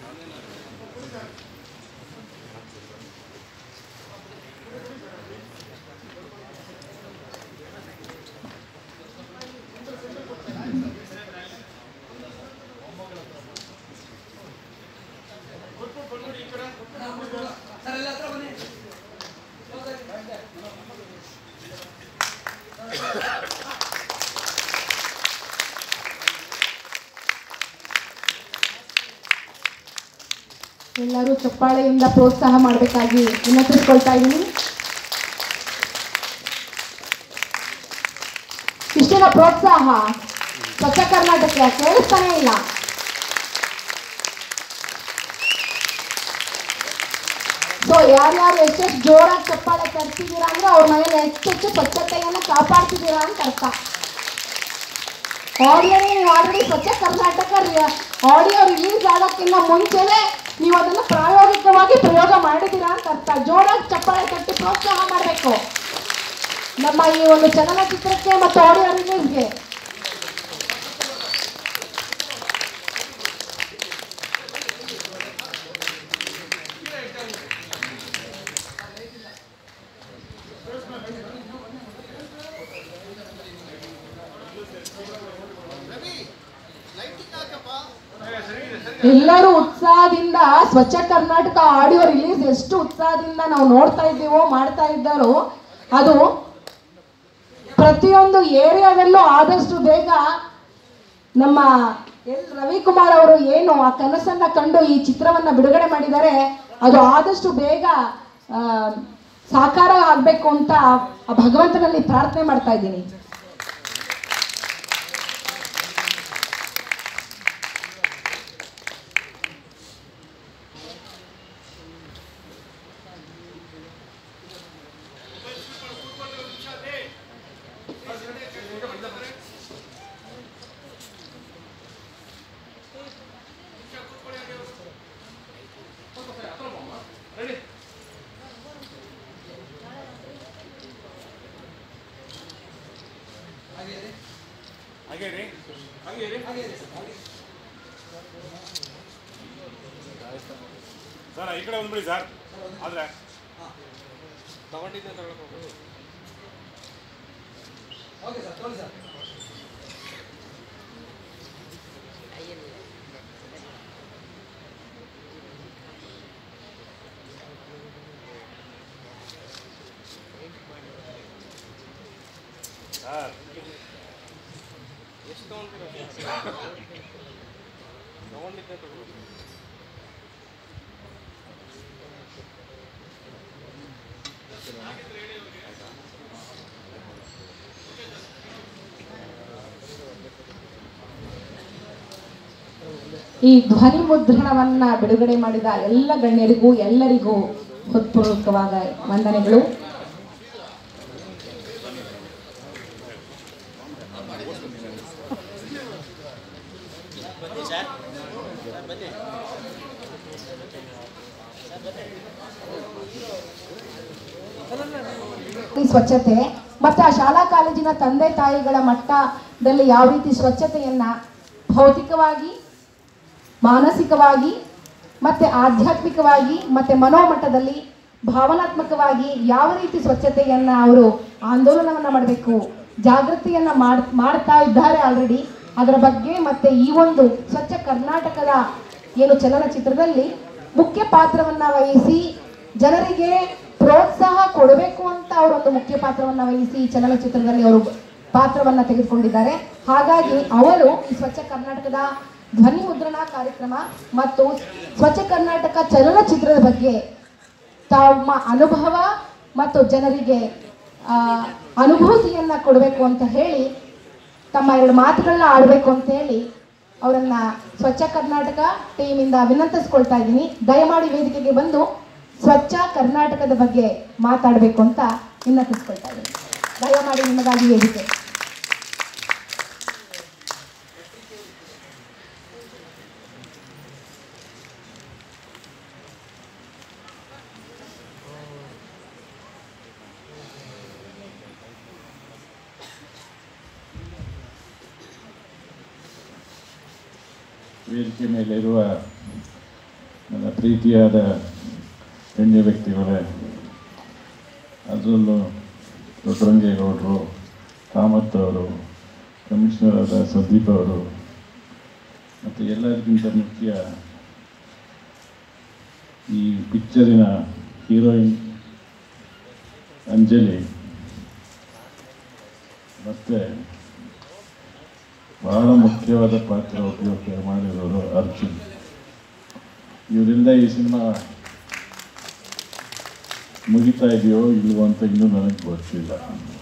ಎಲ್ಲರೂ ಚಪ್ಪಾಳೆಯಿಂದ ಪ್ರೋತ್ಸಾಹ ಮಾಡಬೇಕಾಗಿ ವಿನಂತಿಸ್ಕೊಳ್ತಾ ಇದ್ದೀನಿ ಇಷ್ಟಿನ ಪ್ರೋತ್ಸಾಹ ಸ್ವಚ್ಛ ಕರ್ನಾಟಕ ಕೇಳಿಸ್ತಾನೆ ಇಲ್ಲ ಸೊ ಯಾರ್ಯಾರು ಎಷ್ಟೆಷ್ಟು ಜೋರಾಗಿ ಚಪ್ಪಾಳೆ ತರ್ತಿದ್ದೀರಾ ಅಂದ್ರೆ ಅವ್ರ ಮನೇಲಿ ಹೆಚ್ಚೆಚ್ಚು ಸ್ವಚ್ಛತೆಯನ್ನು ಕಾಪಾಡ್ತಿದ್ದೀರಾ ಅಂತ ಅರ್ಥ ಆಡಿಯೋನೇ ನೀವು ಆಲ್ರೆಡಿ ಸ್ವಚ್ಛ ಕರ್ನಾಟಕ ಆಡಿಯೋ ರಿಲೀಸ್ ಆಗೋಕ್ಕಿಂತ ಮುಂಚೆನೆ ನೀವು ಅದನ್ನು ಪ್ರಾಯೋಗಿಕವಾಗಿ ಪ್ರಯೋಗ ಮಾಡಿದ್ದೀರಾ ಅಂತ ಅರ್ಥ ಜೋರಾಗಿ ಚಪ್ಪಾಳೆ ತಟ್ಟಿ ಪ್ರೋತ್ಸಾಹ ಮಾಡಬೇಕು ನಮ್ಮ ಈ ಒಂದು ಚಲನಚಿತ್ರಕ್ಕೆ ಮತ್ತು ಆಡಿಯೋ ರಿಲೀಸ್ಗೆ ಎಲ್ಲರೂ ಉತ್ಸಾಹದಿಂದ ಸ್ವಚ್ಛ ಕರ್ನಾಟಕ ಆಡಿಯೋ ರಿಲೀಸ್ ಎಷ್ಟು ಉತ್ಸಾಹದಿಂದ ನಾವು ನೋಡ್ತಾ ಇದ್ದೀವೋ ಮಾಡ್ತಾ ಇದ್ದಾರೋ ಅದು ಪ್ರತಿಯೊಂದು ಏರಿಯಾದಲ್ಲೂ ಆದಷ್ಟು ಬೇಗ ನಮ್ಮ ಎಲ್ ರವಿಕುಮಾರ್ ಅವರು ಏನು ಆ ಕನಸನ್ನ ಕಂಡು ಈ ಚಿತ್ರವನ್ನ ಬಿಡುಗಡೆ ಮಾಡಿದ್ದಾರೆ ಅದು ಆದಷ್ಟು ಬೇಗ ಆ, ಸಾಕಾರ ಆಗಬೇಕು ಅಂತ ಆ ಭಗವಂತನಲ್ಲಿ ಪ್ರಾರ್ಥನೆ ಮಾಡ್ತಾ ಇದ್ದೀನಿ ಹಾಗೆ ರೀ ಹಾಗೆ ರೀ ಸರ್ ಈ ಕಡೆ ಬಂದ್ಬಿಡಿ ಸರ್ ಆದ್ರೆ ತಗೊಂಡಿದ್ದೆ ತಗೊಳ್ಬೇಕು ಸರ್ ಎಷ್ಟು ತಗೊಂಡಿದ್ದೀರಾ ತಗೊಂಡಿದ್ದೆ ತಗೊಳ್ಳಿ ಈ ಧ್ವನಿ ಮುದ್ರಣವನ್ನ ಬಿಡುಗಡೆ ಮಾಡಿದ ಎಲ್ಲ ಗಣ್ಯರಿಗೂ ಎಲ್ಲರಿಗೂ ಹೃತ್ಪೂರ್ವಕವಾದ ವಂದನೆಗಳು ಈ ಸ್ವಚ್ಛತೆ ಮತ್ತೆ ಆ ಶಾಲಾ ಕಾಲೇಜಿನ ತಂದೆ ತಾಯಿಗಳ ಮಟ್ಟದಲ್ಲಿ ಯಾವ ರೀತಿ ಸ್ವಚ್ಛತೆಯನ್ನ ಭೌತಿಕವಾಗಿ ಮಾನಸಿಕವಾಗಿ ಮತ್ತೆ ಆಧ್ಯಾತ್ಮಿಕವಾಗಿ ಮತ್ತೆ ಮನೋಮಟ್ಟದಲ್ಲಿ ಭಾವನಾತ್ಮಕವಾಗಿ ಯಾವ ರೀತಿ ಸ್ವಚ್ಛತೆಯನ್ನ ಅವರು ಆಂದೋಲನವನ್ನ ಮಾಡಬೇಕು ಜಾಗೃತಿಯನ್ನ ಮಾಡ್ ಮಾಡ್ತಾ ಇದ್ದಾರೆ ಆಲ್ರೆಡಿ ಅದರ ಬಗ್ಗೆ ಮತ್ತೆ ಈ ಒಂದು ಸ್ವಚ್ಛ ಕರ್ನಾಟಕದ ಏನು ಚಲನಚಿತ್ರದಲ್ಲಿ ಮುಖ್ಯ ಪಾತ್ರವನ್ನ ವಹಿಸಿ ಜನರಿಗೆ ಪ್ರೋತ್ಸಾಹ ಕೊಡಬೇಕು ಅಂತ ಅವರೊಂದು ಮುಖ್ಯ ಪಾತ್ರವನ್ನ ವಹಿಸಿ ಈ ಚಲನಚಿತ್ರದಲ್ಲಿ ಅವರು ಪಾತ್ರವನ್ನ ತೆಗೆದುಕೊಂಡಿದ್ದಾರೆ ಹಾಗಾಗಿ ಅವರು ಈ ಸ್ವಚ್ಛ ಕರ್ನಾಟಕದ ಧ್ವನಿ ಮುದ್ರಣ ಕಾರ್ಯಕ್ರಮ ಮತ್ತು ಸ್ವಚ್ಛ ಕರ್ನಾಟಕ ಚಲನಚಿತ್ರದ ಬಗ್ಗೆ ತಮ್ಮ ಅನುಭವ ಮತ್ತು ಜನರಿಗೆ ಆ, ಅನುಭೂತಿಯನ್ನ ಕೊಡಬೇಕು ಅಂತ ಹೇಳಿ ತಮ್ಮ ಎರಡು ಮಾತುಗಳನ್ನ ಆಡಬೇಕು ಅಂತ ಹೇಳಿ ಅವರನ್ನ ಸ್ವಚ್ಛ ಕರ್ನಾಟಕ ಟೀಮಿಂದ ವಿನಂತಿಸ್ಕೊಳ್ತಾ ಇದ್ದೀನಿ ದಯಮಾಡಿ ವೇದಿಕೆಗೆ ಬಂದು ಸ್ವಚ್ಛ ಕರ್ನಾಟಕದ ಬಗ್ಗೆ ಮಾತಾಡಬೇಕು ಅಂತ ವಿನಂತಿಸ್ಕೊಳ್ತಾ ಇದ್ದೀನಿ ದಯಮಾಡಿ ನಿಮಗಾಗಿ ವೇದಿಕೆ ವೇದಿಕೆ ಮೇಲಿರುವ ನನ್ನ ಪ್ರೀತಿಯಾದ ಗಣ್ಯ ವ್ಯಕ್ತಿಗಳೇ ಅದರಲ್ಲೂ ದೊಡ್ಡರಂಗೇಗೌಡರು ಕಾಮತ್ ಅವರು ಕಮಿಷನರ್ ಆದ ಸಂದೀಪ್ ಅವರು ಮತ್ತು ಎಲ್ಲರಿಗಿಂತ ಮುಖ್ಯ ಈ ಪಿಕ್ಚರಿನ ಹೀರೋಯಿನ್ ಅಂಜಲಿ ಮತ್ತು ಬಹಳ ಮುಖ್ಯವಾದ ಪಾತ್ರ ಉಪಯೋಗ ಮಾಡಿರೋರು ಅರ್ಜುನ್ ಇವರಿಂದ ಈ ಸಿನಿಮಾ ಮುಗಿತಾ ಇದೆಯೋ ಇಲ್ವೋ ಅಂತ ಇನ್ನೂ ನನಗೆ ಗೊತ್ತಿಲ್ಲ